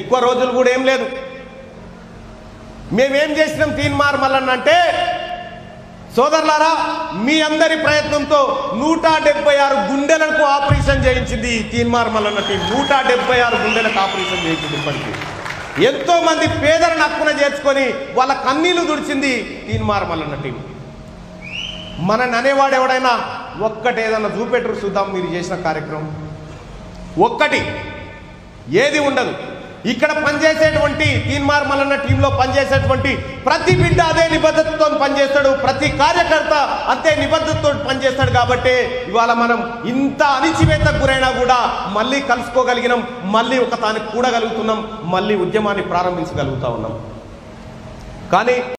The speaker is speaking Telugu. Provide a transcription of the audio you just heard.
ఎక్కువ రోజులు కూడా ఏం లేదు మేమేం చేసినాం తీన్మార్ మల్లన్న అంటే సోదరులారా మీ అందరి ప్రయత్నంతో నూట డెబ్బై ఆరు గుండెలకు ఆపరేషన్ చేయించింది ఈ తీన్మార్ మల్లన్న టీం నూట డెబ్బై ఆరు గుండెలకు ఆపరేషన్ చేయించింది ఇప్పటికీ ఎంతో మంది పేదలను హక్కున చేర్చుకొని వాళ్ళ కన్నీళ్లు దుడిచింది తీన్మార్ మల్లన్న టీం మనని అనేవాడు ఎవడైనా ఒక్కటి ఏదన్నా చూపెట్టరు చూద్దాం మీరు చేసిన కార్యక్రమం ఒక్కటి ఏది ఉండదు ఇక్కడ పనిచేసేటువంటి తీన్మార్ మల్లన్న టీంలో పనిచేసేటువంటి ప్రతి బిడ్డ అదే నిబద్ధతతో పనిచేస్తాడు ప్రతి కార్యకర్త అంతే నిబద్ధతతో పనిచేస్తాడు కాబట్టి ఇవాళ మనం ఇంత అణిచివేతకు గురైనా కూడా మళ్ళీ కలుసుకోగలిగినాం మళ్ళీ ఒక తానికి కూడగలుగుతున్నాం మళ్ళీ ఉద్యమాన్ని ప్రారంభించగలుగుతా ఉన్నాం కానీ